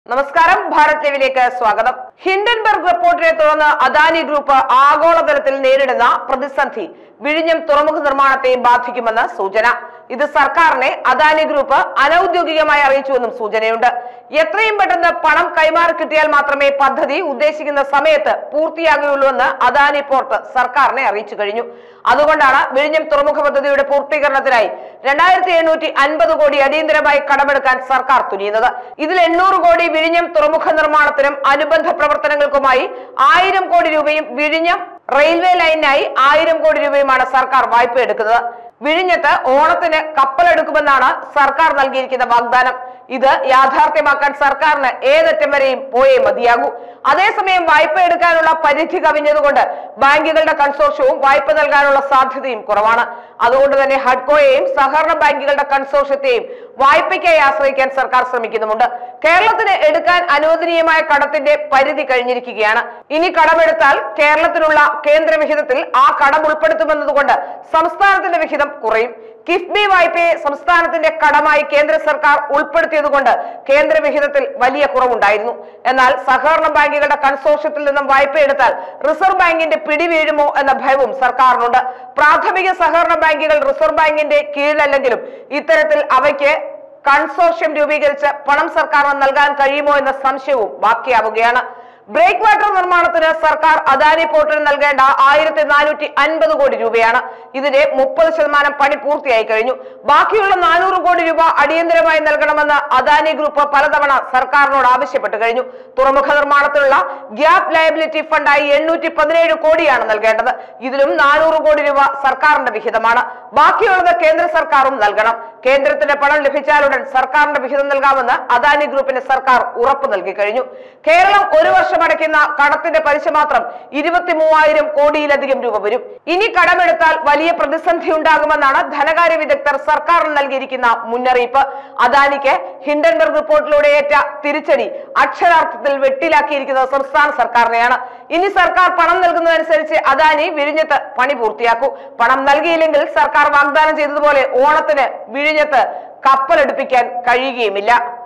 നമസ്കാരം ഭാരത് ലൈവിലേക്ക് സ്വാഗതം ഹിൻഡൻബർഗ് റിപ്പോർട്ടിനെ തുടർന്ന് അദാനി ഗ്രൂപ്പ് ആഗോളതലത്തിൽ നേരിടുന്ന പ്രതിസന്ധി വിഴിഞ്ഞം തുറമുഖ നിർമ്മാണത്തെയും ബാധിക്കുമെന്ന് സൂചന ഇത് സർക്കാരിനെ അദാനി ഗ്രൂപ്പ് അനൌദ്യോഗികമായി അറിയിച്ചുവെന്നും സൂചനയുണ്ട് എത്രയും പെട്ടെന്ന് പണം കൈമാറി കിട്ടിയാൽ മാത്രമേ പദ്ധതി ഉദ്ദേശിക്കുന്ന സമയത്ത് പൂർത്തിയാകുകയുള്ളൂവെന്ന് അദാനി പോർട്ട് സർക്കാരിനെ അറിയിച്ചു കഴിഞ്ഞു അതുകൊണ്ടാണ് വിഴിഞ്ഞം തുറമുഖ പദ്ധതിയുടെ പൂർത്തീകരണത്തിനായി രണ്ടായിരത്തി എണ്ണൂറ്റി അൻപത് കോടി അടിയന്തരമായി കടമെടുക്കാൻ സർക്കാർ തുനിയുന്നത് ഇതിൽ എണ്ണൂറ് കോടി വിഴിഞ്ഞം തുറമുഖ നിർമ്മാണത്തിനും അനുബന്ധ പ്രവർത്തനങ്ങൾക്കുമായി ആയിരം കോടി രൂപയും വിഴിഞ്ഞം റെയിൽവേ ലൈനിനായി ആയിരം കോടി രൂപയുമാണ് സർക്കാർ വായ്പ എടുക്കുന്നത് വിഴിഞ്ഞത്ത് ഓണത്തിന് കപ്പലെടുക്കുമെന്നാണ് സർക്കാർ നൽകിയിരിക്കുന്ന വാഗ്ദാനം ഇത് യാഥാർത്ഥ്യമാക്കാൻ സർക്കാരിന് ഏതറ്റം വരെയും പോയേ മതിയാകൂ അതേസമയം വായ്പ എടുക്കാനുള്ള പരിധി കവിഞ്ഞതുകൊണ്ട് ബാങ്കുകളുടെ കൺസോർഷ്യവും വായ്പ നൽകാനുള്ള സാധ്യതയും കുറവാണ് അതുകൊണ്ട് തന്നെ ഹഡ്കോയെയും സഹകരണ ബാങ്കുകളുടെ കൺസോർഷ്യത്തെയും വായ്പയ്ക്കായി ആശ്രയിക്കാൻ സർക്കാർ ശ്രമിക്കുന്നുമുണ്ട് കേരളത്തിന് എടുക്കാൻ അനുവദനീയമായ കടത്തിന്റെ പരിധി കഴിഞ്ഞിരിക്കുകയാണ് ഇനി കടമെടുത്താൽ കേരളത്തിനുള്ള കേന്ദ്ര വിഹിതത്തിൽ ആ കടം ഉൾപ്പെടുത്തുമെന്നതുകൊണ്ട് സംസ്ഥാനത്തിന്റെ വിഹിതം കുറയും കിഫ്ബി വായ്പയെ സംസ്ഥാനത്തിന്റെ കടമായി കേന്ദ്ര സർക്കാർ ഉൾപ്പെടുത്തിയതുകൊണ്ട് കേന്ദ്ര വിഹിതത്തിൽ വലിയ കുറവുണ്ടായിരുന്നു എന്നാൽ സഹകരണ ബാങ്കുകളുടെ കൺസോർഷ്യത്തിൽ നിന്നും വായ്പ എടുത്താൽ റിസർവ് ബാങ്കിന്റെ പിടി വീഴുമോ എന്ന ഭയവും സർക്കാരിനുണ്ട് പ്രാഥമിക സഹകരണ ബാങ്കുകൾ റിസർവ് ബാങ്കിന്റെ കീഴിലല്ലെങ്കിലും ഇത്തരത്തിൽ അവയ്ക്ക് കൺസോർഷ്യം രൂപീകരിച്ച് പണം സർക്കാരിന് നൽകാൻ കഴിയുമോ എന്ന സംശയവും ബാക്കിയാവുകയാണ് ബ്രേക്ക് വാട്ടർ നിർമ്മാണത്തിന് സർക്കാർ അദാനി പോർട്ടിന് നൽകേണ്ട ആയിരത്തി നാനൂറ്റി അൻപത് കോടി രൂപയാണ് ഇതിന്റെ മുപ്പത് ശതമാനം പണി പൂർത്തിയായി കഴിഞ്ഞു ബാക്കിയുള്ള നാനൂറ് കോടി രൂപ അടിയന്തരമായി നൽകണമെന്ന് അദാനി ഗ്രൂപ്പ് പലതവണ സർക്കാരിനോട് ആവശ്യപ്പെട്ടു കഴിഞ്ഞു തുറമുഖ നിർമ്മാണത്തിനുള്ള ഗ്യാപ് ലയബിലിറ്റി ഫണ്ടായി എണ്ണൂറ്റി പതിനേഴ് കോടിയാണ് നൽകേണ്ടത് ഇതിലും നാനൂറ് കോടി രൂപ സർക്കാരിന്റെ വിഹിതമാണ് ബാക്കിയുള്ളത് കേന്ദ്ര സർക്കാരും നൽകണം കേന്ദ്രത്തിന്റെ പണം ലഭിച്ചാലുടൻ സർക്കാരിന്റെ വിഹിതം നൽകാമെന്ന് അദാനി ഗ്രൂപ്പിന് സർക്കാർ ഉറപ്പ് നൽകി കഴിഞ്ഞു കേരളം ഒരു വർഷം അടയ്ക്കുന്ന കടത്തിന്റെ പലിശ മാത്രം ഇരുപത്തി മൂവായിരം കോടിയിലധികം രൂപ വരും ഇനി കടമെടുത്താൽ വലിയ പ്രതിസന്ധി ഉണ്ടാകുമെന്നാണ് ധനകാര്യ വിദഗ്ധർ സർക്കാരിന് നൽകിയിരിക്കുന്ന മുന്നറിയിപ്പ് അദാനിക്ക് ഹിൻഡൻബർഗ് റിപ്പോർട്ടിലൂടെ ഏറ്റ തിരിച്ചടി അക്ഷരാർത്ഥത്തിൽ വെട്ടിലാക്കിയിരിക്കുന്നത് സംസ്ഥാന സർക്കാരിനെയാണ് ഇനി സർക്കാർ പണം നൽകുന്നതനുസരിച്ച് അദാനി വിഴിഞ്ഞത്ത് പണി പൂർത്തിയാക്കൂ പണം നൽകിയില്ലെങ്കിൽ സർക്കാർ വാഗ്ദാനം ചെയ്തതുപോലെ ഓണത്തിന് വിഴിഞ്ഞത്ത് കപ്പലെടുപ്പിക്കാൻ കഴിയുകയുമില്ല